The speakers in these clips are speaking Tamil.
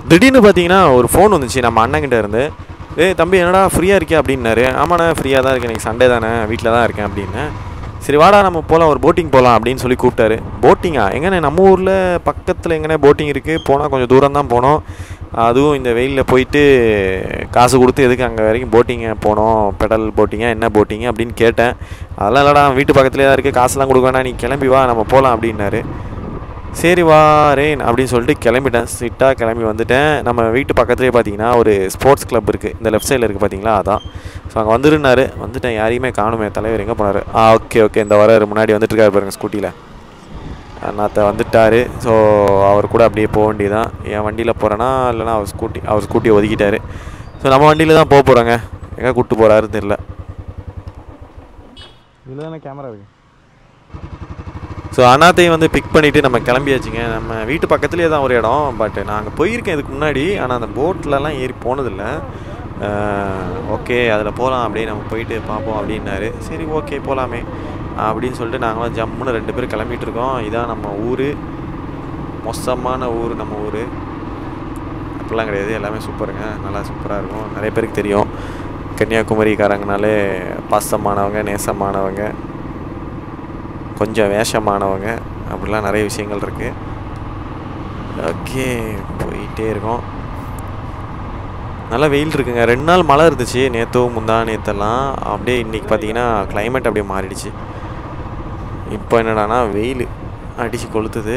திடீர்னு பார்த்தீங்கன்னா ஒரு ஃபோன் வந்துச்சு நம்ம அண்ணன்கிட்ட இருந்து ஏய் தம்பி என்னடா ஃப்ரீயாக இருக்கியா அப்படின்னாரு ஆமாண்ணா ஃப்ரீயாக தான் இருக்கேன் இன்னைக்கு சண்டே தானே வீட்டில் தான் இருக்கேன் அப்படின்னு சரி வாடா நம்ம போகலாம் ஒரு போட்டிங் போகலாம் அப்படின்னு சொல்லி கூப்பிட்டாரு போட்டிங்கா எங்கண்ணே நம்ம ஊரில் பக்கத்தில் எங்கண்ணே போட்டிங் இருக்குது போனால் கொஞ்சம் தூரம் தான் போனோம் அதுவும் இந்த வெயிலில் போயிட்டு காசு கொடுத்து எதுக்கு அங்கே வரைக்கும் போட்டிங்கை போனோம் பெடல் போட்டிங்கா என்ன போட்டிங்க அப்படின்னு கேட்டேன் அதெல்லாம் இல்லைடா வீட்டு பக்கத்துலேயே தான் இருக்குது காசுலாம் கொடுக்க வேணாம் நீ கிளம்பி வா நம்ம போகலாம் அப்படின்னாரு சரி வாரேன் அப்படின்னு சொல்லிட்டு கிளம்பிட்டேன் சிட்டாக கிளம்பி வந்துட்டேன் நம்ம வீட்டு பக்கத்துலேயே பார்த்தீங்கன்னா ஒரு ஸ்போர்ட்ஸ் கிளப் இருக்குது இந்த லெஃப்ட் சைடில் இருக்குது பார்த்தீங்களா அதான் ஸோ அங்கே வந்துருந்தாரு வந்துட்டேன் யாரையுமே காணுமே தலைவர் எங்கே போனார் ஆ ஓகே ஓகே இந்த வர முன்னாடி வந்துட்டு இருக்காரு பாருங்க ஸ்கூட்டியில் அண்ணாத்த வந்துட்டார் ஸோ அவர் கூட அப்படியே போக வேண்டியதான் என் வண்டியில் போகிறேன்னா இல்லைனா அவர் ஸ்கூட்டி அவர் ஸ்கூட்டியை ஒதுக்கிட்டாரு ஸோ நம்ம வண்டியில் தான் போக போகிறோங்க எங்கே கூப்பிட்டு போகிறாருன்னு தெரில இதில் தானே கேமரா இருக்குது ஸோ அனாத்தையும் வந்து பிக் பண்ணிவிட்டு நம்ம கிளம்பியாச்சுங்க நம்ம வீட்டு பக்கத்துலேயே தான் ஒரு இடம் பட் நான் அங்கே போயிருக்கேன் இதுக்கு முன்னாடி ஆனால் அந்த போட்லலாம் ஏறி போனதில்லை ஓகே அதில் போகலாம் அப்படியே நம்ம போயிட்டு பார்ப்போம் அப்படின்னாரு சரி ஓகே போகலாமே அப்படின்னு சொல்லிட்டு நாங்களாம் ஜம்முன்னு ரெண்டு பேரும் கிளம்பிட்டு இருக்கோம் இதான் நம்ம ஊர் மோசமான ஊர் நம்ம ஊர் அப்படிலாம் கிடையாது எல்லாமே சூப்பருங்க நல்லா சூப்பராக இருக்கும் நிறைய பேருக்கு தெரியும் கன்னியாகுமரிக்காரங்கனாலே பாசமானவங்க நேசமானவங்க கொஞ்சம் வேஷமானவங்க அப்படிலாம் நிறைய விஷயங்கள் இருக்குது ஓகே போயிட்டே இருக்கோம் நல்லா வெயில் இருக்குங்க ரெண்டு நாள் மழை இருந்துச்சு நேற்று முந்தா நேற்றெல்லாம் அப்படியே இன்றைக்கி பார்த்தீங்கன்னா climate அப்படியே மாறிடுச்சு இப்போ என்னடானா வெயில் அடித்து கொளுத்துது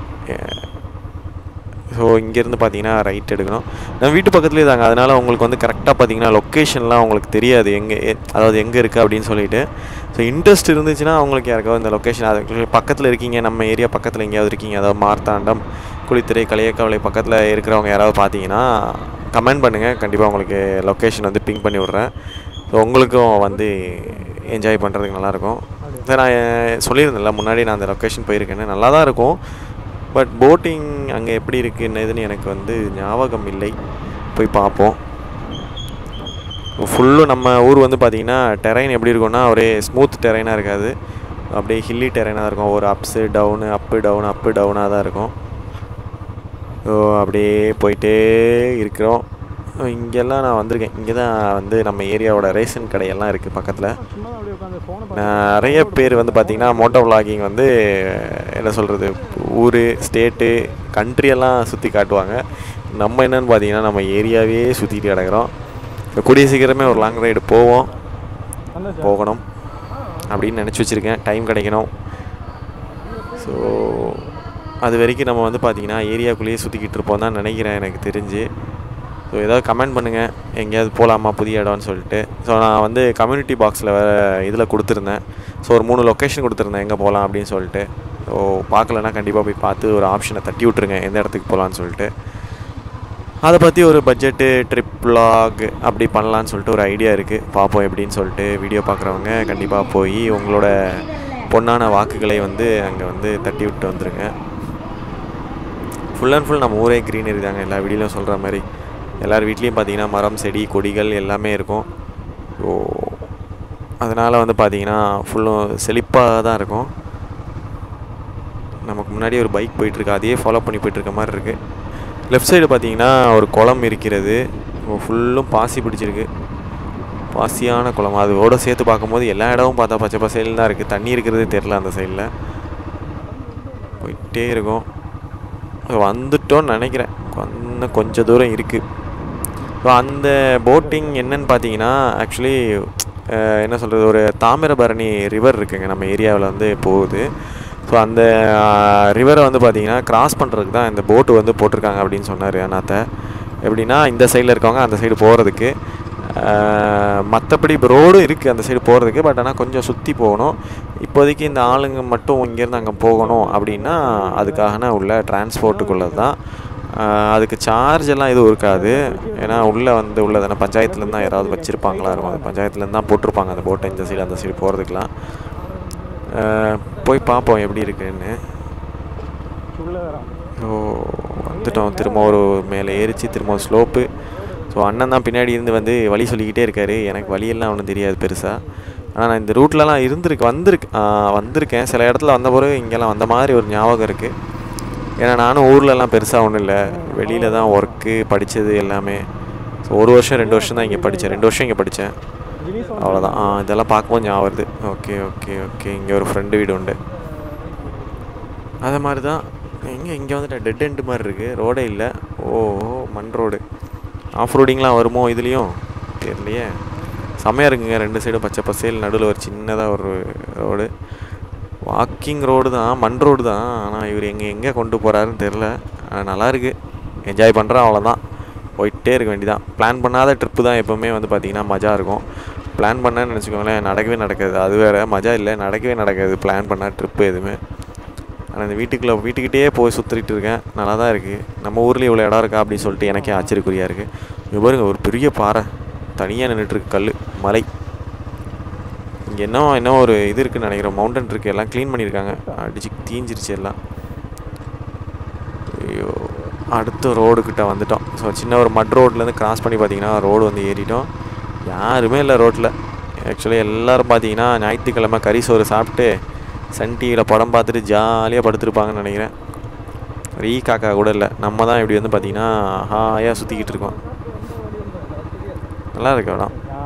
ஸோ இங்கேருந்து பார்த்தீங்கன்னா ரைட் எடுக்கணும் நம்ம வீட்டு பக்கத்துலேயே தாங்க அதனால் உங்களுக்கு வந்து கரெக்டாக பார்த்தீங்கன்னா லொக்கேஷன்லாம் உங்களுக்கு தெரியாது எங்கே எ- அதாவது எங்கே இருக்குது அப்படின்னு சொல்லிட்டு ஸோ இன்ட்ரெஸ்ட் இருந்துச்சுன்னா அவங்களுக்கு யாருக்காவது இந்த லொக்கேஷன் அது பக்கத்தில் இருக்கீங்க நம்ம ஏரியா பக்கத்தில் எங்கேயாவது இருக்கீங்க அதாவது மார்த்தாண்டம் குளித்துறை களியக்காவலை பக்கத்தில் இருக்கிறவங்க யாராவது பார்த்தீங்கன்னா கமெண்ட் பண்ணுங்கள் கண்டிப்பாக உங்களுக்கு லொக்கேஷன் வந்து பிங் பண்ணி விட்றேன் ஸோ உங்களுக்கும் வந்து என்ஜாய் பண்ணுறதுக்கு நல்லாயிருக்கும் சார் நான் அஹ், சொல்லியிருந்தேன்ல முன்னாடி நான் அந்த லொக்கேஷன் போயிருக்கேன்னு நல்லா தான் இருக்கும் பட் போட்டிங் அங்கே எப்படி இருக்குன்னு எனக்கு வந்து ஞாபகம் இல்லை போய் பார்ப்போம் ஃபுல்லும் நம்ம ஊர் வந்து பார்த்திங்கன்னா டெரைன் எப்படி இருக்கும்னா ஒரே ஸ்மூத் டெரைனாக இருக்காது அப்படியே ஹில்லி டெரைனாக தான் இருக்கும் ஒரு ups down up down up டவுனாக தான் இருக்கும் ஸோ அப்படியே போயிட்டே இருக்கிறோம் இங்கெல்லாம் நான் வந்திருக்கேன் இங்கே தான் வந்து நம்ம ஏரியாவோட ரேஷன் கடையெல்லாம் இருக்குது பக்கத்தில் சும்மா தான் அப்படியே உட்காந்து ஃபோனை நிறைய பேர் வந்து பார்த்திங்கன்னா மோட்டோ vlogging வந்து என்ன சொல்கிறது ஊர் ஸ்டேட்டு கண்ட்ரியெல்லாம் சுற்றி காட்டுவாங்க நம்ம என்னன்னு பார்த்தீங்கன்னா நம்ம ஏரியாவே சுற்றிட்டு கிடக்குறோம் இப்போ கூடிய சீக்கிரமே ஒரு லாங் ரைடு போவோம் வந்தாச்சா? போகணும் அப்படின்னு நினச்சி வச்சுருக்கேன் டைம் கிடைக்கணும் ஸோ அது வரைக்கும் நம்ம வந்து பார்த்திங்கன்னா ஏரியாக்குள்ளேயே சுற்றிக்கிட்டு இருப்போம் தான் நினைக்கிறேன் எனக்கு தெரிஞ்சு ஸோ ஏதாவது கமெண்ட் பண்ணுங்கள் எங்கேயாவது போகலாமா புதிய இடம்னு சொல்லிட்டு ஸோ நான் வந்து கம்யூனிட்டி பாக்ஸில் வேறு இதில் கொடுத்துருந்தேன் ஸோ ஒரு மூணு லொக்கேஷன் கொடுத்துருந்தேன் எங்கே போகலாம் அப்படின்னு சொல்லிட்டு ஸோ பார்க்கலன்னா கண்டிப்பாக போய் பார்த்து ஒரு ஆப்ஷனை தட்டி விட்ருங்க எந்த இடத்துக்கு போகலான்னு சொல்லிட்டு அதை பற்றி ஒரு பட்ஜெட்டு ட்ரிப் vlog அப்படி பண்ணலான்னு சொல்லிட்டு ஒரு ஐடியா இருக்குது பார்ப்போம் எப்படின்னு சொல்லிட்டு வீடியோ பார்க்குறவங்க கண்டிப்பாக போய் உங்களோட பொன்னான வாக்குகளை வந்து அங்கே வந்து தட்டி விட்டு வந்துருங்க ஃபுல் அண்ட் ஃபுல் நம்ம ஊரே க்ரீனரி தாங்க எல்லா வீடியோலையும் சொல்கிற மாதிரி எல்லார் வீட்லேயும் பார்த்தீங்கன்னா மரம் செடி கொடிகள் எல்லாமே இருக்கும் ஸோ அதனால் வந்து பார்த்தீங்கன்னா ஃபுல்லும் செழிப்பாக தான் இருக்கும் நமக்கு முன்னாடி ஒரு பைக் போயிட்டுருக்கு அதையே ஃபாலோ பண்ணி போயிட்டுருக்க மாதிரி இருக்குது லெஃப்ட் சைடு பார்த்தீங்கன்னா ஒரு குளம் இருக்கிறது ஃபுல்லும் பாசி பிடிச்சிருக்கு பாசியான குளம் அதோட சேர்த்து பார்க்கும்போது எல்லா இடமும் பார்த்தா பச்சை பசையில் தான் இருக்குது தண்ணி இருக்கிறதே தெரில அந்த சைடில் போயிட்டே இருக்கும் வந்துட்டோன்னு நினைக்கிறேன் இன்னும் கொஞ்சம் தூரம் இருக்குது ஸோ அந்த போட்டிங் என்னன்னு பார்த்தீங்கன்னா ஆக்சுவலி என்ன சொல்கிறது ஒரு தாமிரபரணி ரிவர் இருக்குங்க நம்ம ஏரியாவில் வந்து போகுது ஸோ அந்த ரிவரை வந்து பார்த்தீங்கன்னா கிராஸ் பண்ணுறதுக்கு தான் இந்த போட்டு வந்து போட்டிருக்காங்க அப்படின்னு சொன்னார் அண்ணாத்த எப்படின்னா இந்த சைடில் இருக்கவங்க அந்த சைடு போகிறதுக்கு மற்றபடி இப்போ ரோடும் இருக்குது அந்த சைடு போகிறதுக்கு பட் ஆனால் கொஞ்சம் சுற்றி போகணும் இப்போதைக்கு இந்த ஆளுங்க மட்டும் இங்கேருந்து அங்கே போகணும் அப்படின்னா அதுக்காகனா உள்ள டிரான்ஸ்போர்ட்டுக்குள்ளது தான் ஆஹ் அதுக்கு சார்ஜ் எல்லாம் எதுவும் இருக்காது ஏன்னா உள்ளே வந்து உள்ளதானே பஞ்சாயத்துலேருந்து தான் யாராவது வச்சுருப்பாங்களா இருக்கும் அது பஞ்சாயத்துலேருந்து தான் போட்டிருப்பாங்க அந்த போட்டை இந்த சைடு அந்த சைடு போகிறதுக்கெலாம் போய் பார்ப்போம் எப்படி இருக்குன்னு உள்ளே வரோம் ஸோ வந்துட்டோம் திரும்ப ஒரு மேலே ஏறிச்சு திரும்ப ஸ்லோப்பு ஸோ அண்ணன் தான் பின்னாடி இருந்து வந்து வழி சொல்லிக்கிட்டே இருக்காரு எனக்கு வழியெல்லாம் ஒன்றும் தெரியாது பெருசாக ஆனால் நான் இந்த ரூட்லலாம் இருந்திருக்கு வந்திருக்கு ஆ, வந்திருக்கேன் சில இடத்துல வந்த பிறகு இங்கெல்லாம் வந்த மாதிரி ஒரு ஞாபகம் இருக்குது ஏன்னா நானும் ஊர்லலாம் பெருசாக ஒன்றும் இல்லை வெளியில் தான் ஒர்க்கு படித்தது எல்லாமே ஸோ ஒரு வருஷம் ரெண்டு வருஷம் தான் இங்கே படித்தேன் ரெண்டு வருஷம் இங்கே படித்தேன் கிளி sound அவ்வளோதான் ஆ இதெல்லாம் பார்க்கும்போது ஞாபகம் வருது ஓகே ஓகே ஓகே இங்கே ஒரு ஃப்ரெண்டு வீடு உண்டு அது மாதிரி தான் எங்கே இங்கே வந்துட்டு டெட் எண்டு மாதிரி இருக்குது ரோடே இல்லை ஓ மண் ரோடு ஆஃப் ரோடிங்லாம் வருமோ இதுலேயும் தெரியலையே செம்மையாக இருக்குங்க ரெண்டு சைடும் பச்சை பசேல் நடுவில் ஒரு சின்னதாக ஒரு ரோடு வாக்கிங் ரோடு தான் மண் ரோடு தான் ஆனால் இவர் எங்கே எங்கே கொண்டு போகிறாருன்னு தெரில ஆனா நல்லா இருக்கு என்ஜாய் பண்ணுறோம் அவ்வளோதான் போயிட்டே இருக்க வேண்டியதான் பிளான் பண்ணாத ட்ரிப்பு தான் எப்போவுமே வந்து பார்த்திங்கன்னா மஜா இருக்கும் பிளான் பண்ணேன்னு நினச்சிக்கோங்களேன் நடக்கவே நடக்காது அது வேறு மஜா இல்லை நடக்கவே நடக்காது பிளான் பண்ணால் ட்ரிப்பு எதுவுமே ஆனால் இந்த வீட்டுக்குள்ளே வீட்டுக்கிட்டே போய் சுற்றிட்டு இருக்கேன் நல்லா தான் இருக்குது நம்ம ஊரில் இவ்வளோ இடம் இருக்கா அப்படின்னு சொல்லிட்டு எனக்கே ஆச்சரியக்குறியாக இருக்குது இங்கே பாருங்க ஒரு பெரிய பாறை தனியாக நின்றுட்டுருக்கு கல் மலை இங்கே என்ன என்ன ஒரு இது இருக்குன்னு நினைக்கிறேன் மவுண்டன் இருக்குது எல்லாம் க்ளீன் பண்ணியிருக்காங்க அடிச்சு தீஞ்சிருச்சு எல்லாம் ஐயோ அடுத்த ரோடு கிட்ட வந்துட்டோம் ஸோ சின்ன ஒரு மட் ரோட்லேருந்து கிராஸ் பண்ணி பார்த்தீங்கன்னா ரோடு வந்து ஏறிட்டோம் யாருமே இல்லை ரோட்டில் ஆக்சுவலி எல்லோரும் பார்த்தீங்கன்னா ஞாயிற்றுக்கிழமை கறி சோறு சாப்பிட்டு சன் டிவியில் படம் பார்த்துட்டு ஜாலியாக படுத்திருப்பாங்கன்னு நினைக்கிறேன் ரீ காக்கா கூட இல்லை நம்ம தான் இப்படி வந்து பார்த்தீங்கன்னா ஹாயாக சுற்றிக்கிட்டு இருக்கோம் நல்லா இருக்கு இடம் ஆ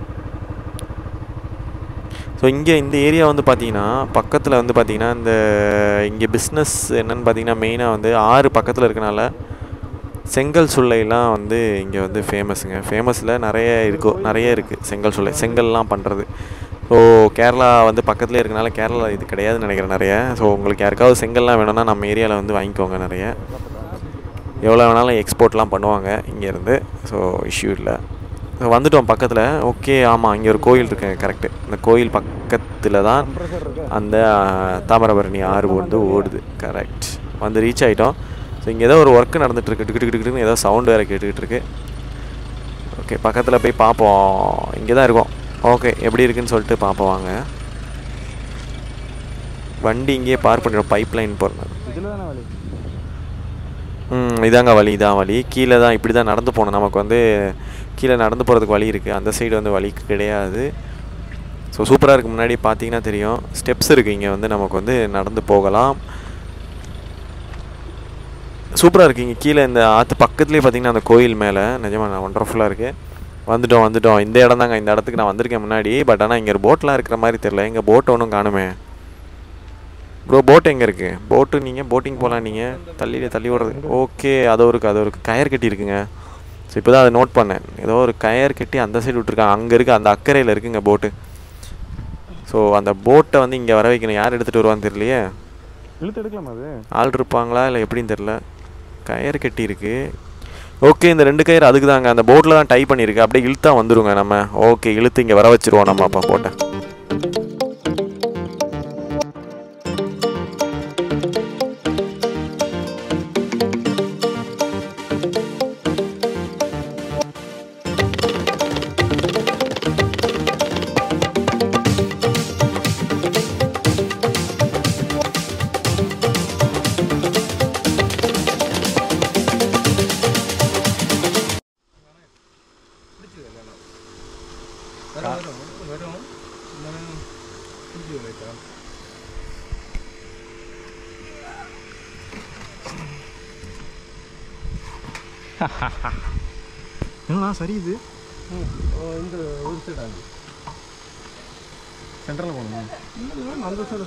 ஸோ இங்கே இந்த ஏரியா வந்து பார்த்தீங்கன்னா பக்கத்தில் வந்து பார்த்தீங்கன்னா இந்த இங்கே பிஸ்னஸ் என்னன்னு பார்த்தீங்கன்னா மெயினாக வந்து ஆறு பக்கத்தில் இருக்கனால செங்கல் சுள்ளைலாம் வந்து இங்கே வந்து ஃபேமஸுங்க ஃபேமஸில் நிறைய இருக்கும் நிறைய இருக்குது செங்கல் சுள்ளை செங்கல்லாம் பண்ணுறது ஸோ கேரளா வந்து பக்கத்துலேயே இருக்கனால கேரளா இது கிடையாதுன்னு நினைக்கிறேன் நிறைய ஸோ உங்களுக்கு யாருக்காவது செங்கல்லாம் வேணும்னா நம்ம ஏரியாவில் வந்து வாங்கிக்கோங்க நிறைய எவ்வளோ வேணாலும் எக்ஸ்போர்ட்லாம் பண்ணுவாங்க இங்கேருந்து ஸோ இஷ்யூ இல்லை ஸோ வந்துட்டோம் பக்கத்தில் ஓகே ஆமாம் இங்கே ஒரு கோயில் இருக்கு கரெக்டு இந்த கோயில் பக்கத்தில் தான் ப்ரெஷர் இருக்கு அந்த அஹ், தாமிரபரணி ஆறு வந்து ஓடுது கரெக்ட் வந்து ரீச் ஆகிட்டோம் ஸோ இங்கே ஏதோ ஒரு ஒர்க் நடந்துட்டுருக்கு டிக்கு டிக்கு டிக்குன்னு ஏதோ சவுண்டு வேறு கேட்டுக்கிட்டு இருக்கு ஓகே பக்கத்தில் போய் பார்ப்போம் இங்கே தான் இருக்கோம் ஓகே எப்படி இருக்குன்னு சொல்லிட்டு பார்ப்போம் வாங்க வண்டி இங்கேயே பார்க் பண்ணிடுறோம் பைப் லைன் போகிறது இதில் தானே வழி ம் இதாங்க வழி இதான் வழி கீழே தான் இப்படி தான் நடந்து போகணும் நமக்கு வந்து கீழே நடந்து போகிறதுக்கு வழி இருக்குது அந்த சைடு வந்து வழி கிடையாது ஸோ சூப்பராக இருக்குது முன்னாடி பார்த்தீங்கன்னா தெரியும் ஸ்டெப்ஸ் இருக்குது இங்கே வந்து நமக்கு வந்து நடந்து போகலாம் சூப்பராக இருக்குது இங்கே கீழே இந்த ஆற்று பக்கத்துலேயே பார்த்தீங்கன்னா அந்த கோயில் மேலே நிஜமாக ஒண்டர்ஃபுல்லாக இருக்குது வந்துட்டோம் வந்துட்டோம் இந்த இடம் தாங்க இந்த இடத்துக்கு நான் வந்திருக்கேன் முன்னாடி பட் ஆனால் இங்கே ஒரு போட்லாம் இருக்கிற மாதிரி தெரில எங்கள் போட் ஒன்றும் காணுமே ப்ரோ போட் எங்கே இருக்குது போட்டு நீங்கள் போட்டிங் போகலாம் நீங்கள் தள்ளி தள்ளி விடுறது ஓகே அது ஒரு அது ஒரு கயர் கட்டி இருக்குங்க ஸோ இப்போ தான் அதை நோட் பண்ணேன் ஏதோ ஒரு கயர் கட்டி அந்த சைடு விட்ருக்காங்க அங்கே இருக்குது அந்த அக்கறையில் இருக்குங்க போட்டு ஸோ அந்த போட்டை வந்து இங்கே வர வைக்கணும் யார் எடுத்துகிட்டு வருவான்னு தெரியலையே இழுத்து எடுக்கலாமா அது ஆள் இருப்பாங்களா இல்லை எப்படின்னு தெரில கயர் கட்டி இருக்கு ஓகே இந்த ரெண்டு கயிறு அதுக்கு தாங்க அந்த போட்டில் தான் டை பண்ணியிருக்கு அப்படியே இழுத்தா வந்துருங்க நம்ம ஓகே இழுத்து இங்கே வர வச்சிருவோம் நம்ம அப்போ போட்டை என்னண்ணா சரி இது இந்த ஒரு சைடு ஆகுது சென்டரில் போகணுமா அந்த சைடு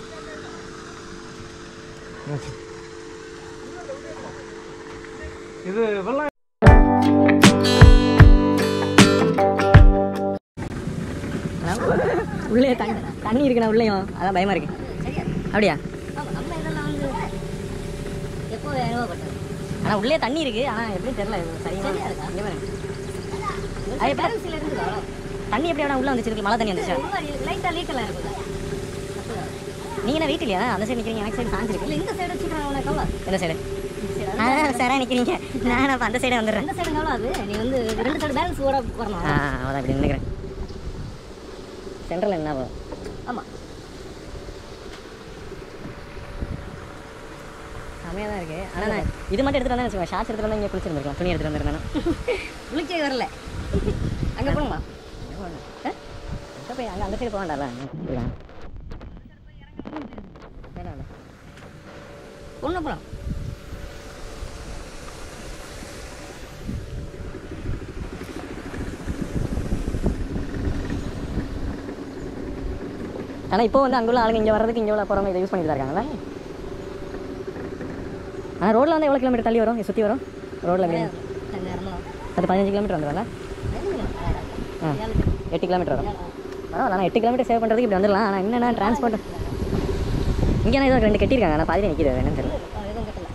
இது வெள்ளம் உள்ளே தண்ணி தண்ணி இருக்குண்ணா உள்ளேயும் அதான் பயமா இருக்கு அப்படியா எப்போ அனுபவப்பட்டது ஆனா உள்ளே தண்ணி இருக்கு ஆனா எப்படி தெரியல இது சரியா சரியா இருக்கா? இங்க பாரு. அது எப்படி- பேலன்ஸில் இருக்குது அவ்வளோ தண்ணி எப்படி வேணா உள்ள வந்துச்சு இருக்கு மழை தண்ணி வந்துச்சா லைட்டாக லீக்கெல்லாம் இருக்குது நீங்க என்ன வீட்டு இல்லையா அந்த சைடு நிக்கிறீங்க எனக்கு சைடு சாஞ்சிருக்கு இல்லை இந்த சைடு வச்சுக்கிறாங்க உனக்கு எவ்வளோ எந்த சைடு அதான் சாரா நிக்கிறீங்க நான் அப்ப அந்த சைடு வந்துடுறேன் இந்த சைடு எவ்வளோ அது நீ வந்து ரெண்டு சைடு பேலன்ஸ் ஓட வரணும் ஆ அதான் இப்படி நினைக்கிறேன் சென்ட்ரல் என்ன ஆகும்? ஆமாம் செமையா தான் இருக்கு ஆனா நான் இது மட்டும் எடுத்துட்டு வந்தேன் வச்சுக்கோங்க ஷார்ட்ஸ் எடுத்துட்டு வந்தா இங்கே குளிச்சிருந்துருக்கலாம் துணி எடுத்துட்டு வந்திருந்தேன் குளிக்கவே வரல அங்கே போகணுமா எங்க போய் அங்கே அந்த சைடு போக வேண்டாம்ல இப்படிதான். வேணாம், வேணாம். ஒன்று போகலாம் ஆனால் இப்போ வந்து அங்குள்ள ஆளுங்க இங்கே வர்றதுக்கு இங்கே உள்ள போகிறவங்க இதை யூஸ் பண்ணிட்டு தான் இருக்காங்களா ஆனால் ரோட்டில் வந்து எவ்வளோ கிலோமீட்டர் தள்ளி வரும் சுற்றி வரும் ரோட்டில் எப்படி நேரமாக அது பதினஞ்சு கிலோமீட்டர் வந்துடும்ல ஆ எட்டு கிலோமீட்டர் வரும் பரவாயில்ல ஆனால் எட்டு கிலோமீட்டர் சேவ் பண்ணுறதுக்கு இப்படி வந்துடலாம் ஆனால் என்னென்ன டிரான்ஸ்போர்ட் இங்கே ஏதோ ரெண்டு கட்டியிருக்காங்க ஆனால் பாதியில் நிற்கிது என்னன்னு தெரியல எதுவும் கட்டல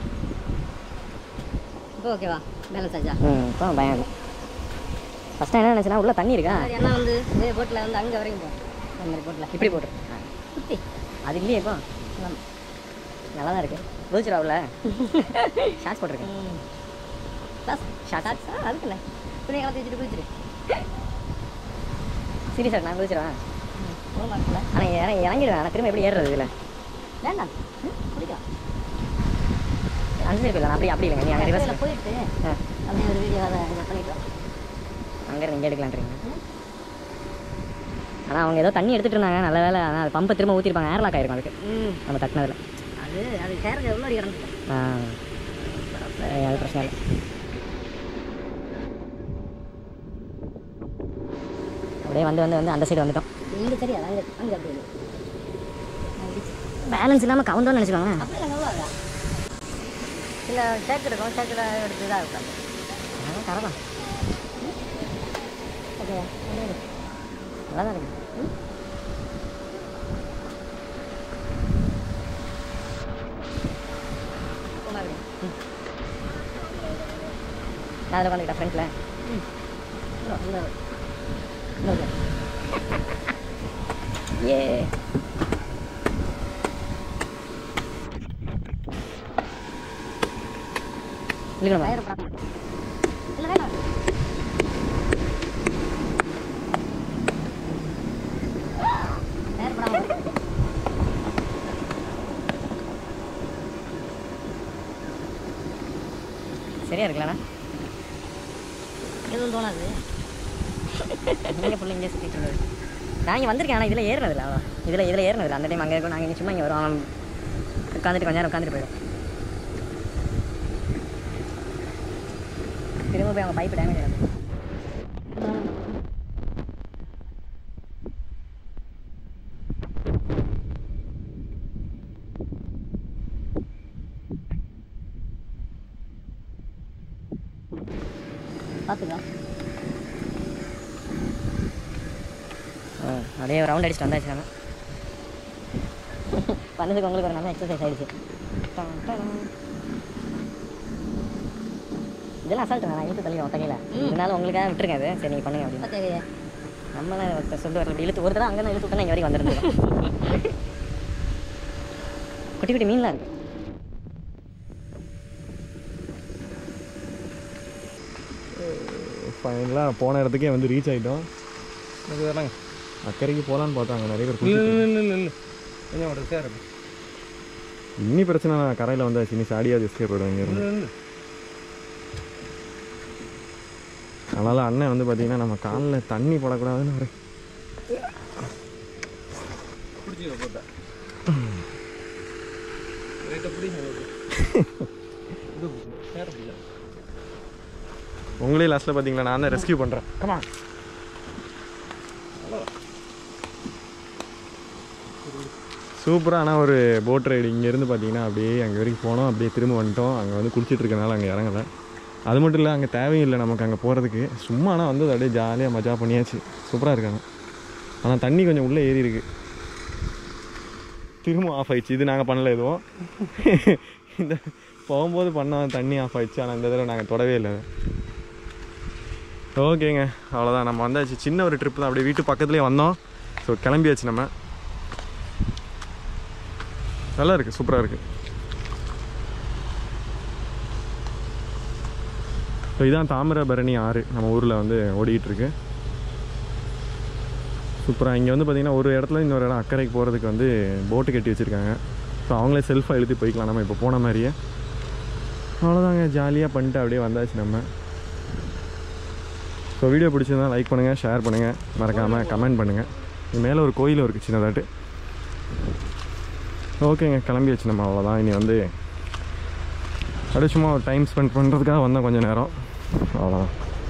இப்போ ஓகேவா பேலன்ஸ் ஆச்சா ம் இப்போ பயம் இல்லை ஃபஸ்ட்டு என்ன நினச்சுன்னா உள்ள தண்ணி இருக்கா அது என்ன வந்து இதே போட்டில் வந்து அங்கே வரைக்கும் போகும் அந்த மாதிரி போட்டில் இப்படி போட்டுரு சுற்றி அது இல்லையே இப்போ நல்லா தான் இருக்கு குதிச்சிடாவில் ஷார்ட்ஸ் போட்டிருக்கேன் ப்ளஸ் ஷார்ட்ஸ் அதுக்கு இல்லை துணி கலத்தி வச்சுட்டு குளிச்சிரு சீரியஸாக நான் குதிச்சிடுவேன் ஒரு மாட்டில் ஆனால் இறங்கி இறங்கிடுவேன் ஆனால் திரும்ப எப்படி ஏறுறது இதில் வேண்டாம் குளிக்கலாம் அஞ்சு இருக்கு அப்படி அப்படி இல்லைங்க நீ அங்கே கடைசியில் ரிவர்ஸில் போயிட்டு ஆ அப்படியே ஒரு வீடியோ அதை இதை பண்ணிட்டோம் அங்கே இங்கே எடுக்கலான்றீங்க ஆனால் அவங்க ஏதோ தண்ணி எடுத்துட்டு இருந்தாங்க நல்ல வேலை ஆனால் அது பம்பை திரும்ப ஊற்றிருப்பாங்க ஏர்லாக் ஆயிருக்கும் அதுக்கு ம் நம்ம தட்டினதில் அது அது சேருக்கு எவ்வளோ கிடந்துச்சு ஆ சரி, அது பிரச்சனை இல்லை அப்படியே வந்து வந்து வந்து அந்த சைடு வந்துட்டோம் இங்கே தெரியாது அங்கே அங்கே அப்படி இல்லை பேலன்ஸ் இல்லாமல் கவுண்டோன்னு நினச்சிக்கோங்க அப்படிலாம் நல்லா இருக்கா இல்லை சேக்கு இருக்கும் சேக்கில் எடுத்து இதாக இருக்கும் அதெல்லாம் தரலாம் ஓகேவா நல்லா தான் இருக்கு நான் அதில் உட்காந்துக்கிட்டேன் ஃப்ரெண்ட்ல ஏ இல்லைங்களா டயர் படம் இல்லை வேணாம் டயர் படம் சரியா இருக்கலண்ணா எதுவும் தோணாது நீங்கள் ஃபுல்லாக இங்கே சுற்றிட்டு இருந்தது நான் இங்கே வந்திருக்கேன் ஆனால் இதில் ஏறினதில்ல அவ்வளோ இதில் இதில் ஏறினதில்ல அந்த டைம் அங்கே இருக்கும் நாங்கள் இங்கே சும்மா இங்கே வரும் அவன் உட்காந்துட்டு கொஞ்ச நேரம் உட்காந்துட்டு போயிடும் திரும்ப போய் அவங்க பைப்பு டேமேஜ் ஆகும் பார்த்துக்கோ ஆ, அப்படியே ரவுண்ட் அடிச்சுட்டு வந்தாச்சு நம்ம பண்ணதுக்கு உங்களுக்கு ஒரு நல்ல எக்ஸசைஸ் ஆயிடுச்சு டன், டன். இதெல்லாம் அசால்ட்டு நான் இழுத்து தள்ளி ஒத்தகையில் இருந்தாலும் உங்களுக்காக விட்டுருங்க அது சரி நீங்கள் பண்ணுங்க அப்படின்னு பார்த்துக்கோ நம்மள ஒருத்தர் சொல்லிட்டு வரல இப்படி இழுத்து ஒரு தடவை அங்கே தான் இழுத்து விட்டா இங்கே வரைக்கும் வந்துருந்தோம் குட்டி குட்டி மீன்லாம் இருக்கு ஃபைனலாக போன இடத்துக்கே வந்து ரீச் ஆகிட்டோம் இது வரலாங்க அக்கறைக்கு போகலான்னு பார்த்தாங்க நிறைய பேர் இல்லை குளிச்சிட்டு இல்லை இல்லை இல்லை கொஞ்சம் ஒரு சேர் இன்னி பிரச்சனை நான் கரையில் வந்தாச்சு இனி சாடியாவது எஸ்கேப் போயிடுவேன் இங்கேருந்து அதனால் அண்ணன் வந்து பார்த்தீங்கன்னா நம்ம காலில் தண்ணி படக்கூடாதுன்னு ஒரு பிடிச்சிக்க போட்டா ரைட்டை பிடிங்க இது சேர் பிடிச்சா உங்களே லாஸ்ட்டில் பார்த்தீங்களா நான் தான் ரெஸ்கியூ பண்ணுறேன் கமா சூப்பரான ஒரு போட் ரைடு இங்கேருந்து பார்த்தீங்கன்னா அப்படியே அங்கே வரைக்கும் போனோம் அப்படியே திரும்ப வந்துட்டோம் அங்கே வந்து குளிச்சிட்டு இருக்கனால அங்கே இறங்கலை அது மட்டும் இல்லை அங்கே தேவையில்லை நமக்கு அங்கே போகிறதுக்கு சும்மா ஆனால் வந்து அப்படியே ஜாலியாக மஜா பண்ணியாச்சு சூப்பராக இருக்காங்க ஆனால் தண்ணி கொஞ்சம் உள்ளே ஏறி இருக்கு திரும்ப ஆஃப் ஆயிடுச்சு இது நாங்கள் பண்ணல எதுவும் இந்த போகும்போது பண்ணோம் தண்ணி ஆஃப் ஆயிடுச்சு ஆனால் இந்த தடவை நாங்கள் தொடவே இல்லை அதை. ஓகேங்க அவ்வளோதான் நம்ம வந்தாச்சு சின்ன ஒரு ட்ரிப் தான் அப்படியே வீட்டு பக்கத்துலேயே வந்தோம் ஸோ கிளம்பியாச்சு நம்ம நல்லா இருக்குது சூப்பராக இருக்குது ஸோ இதான் தாமிரபரணி ஆறு நம்ம ஊரில் வந்து ஓடிக்கிட்டு இருக்கு சூப்பராக இங்கே வந்து பார்த்திங்கன்னா ஒரு இடத்துல இன்னொரு இடம் அக்கறைக்கு போகிறதுக்கு வந்து போட்டு கட்டி வச்சுருக்காங்க ஸோ அவங்களே செல்ஃபாக எழுதி போய்க்கலாம் நம்ம இப்போ போன மாதிரியே அவ்வளோதாங்க ஜாலியாக பண்ணிட்டு அப்படியே வந்தாச்சு நம்ம ஸோ வீடியோ பிடிச்சிருந்தா லைக் பண்ணுங்கள் ஷேர் பண்ணுங்கள் மறக்காமல் கமெண்ட் பண்ணுங்கள் இது மேலே ஒரு கோயில் இருக்குது சின்னதாட்டு ஓகேங்க கிளம்பியாச்சு நம்ம அவ்வளோதான் இனி வந்து அப்படியே சும்மா ஒரு டைம் ஸ்பெண்ட் பண்ணுறதுக்காக வந்தோம் கொஞ்சம் நேரம் அவ்வளோதான்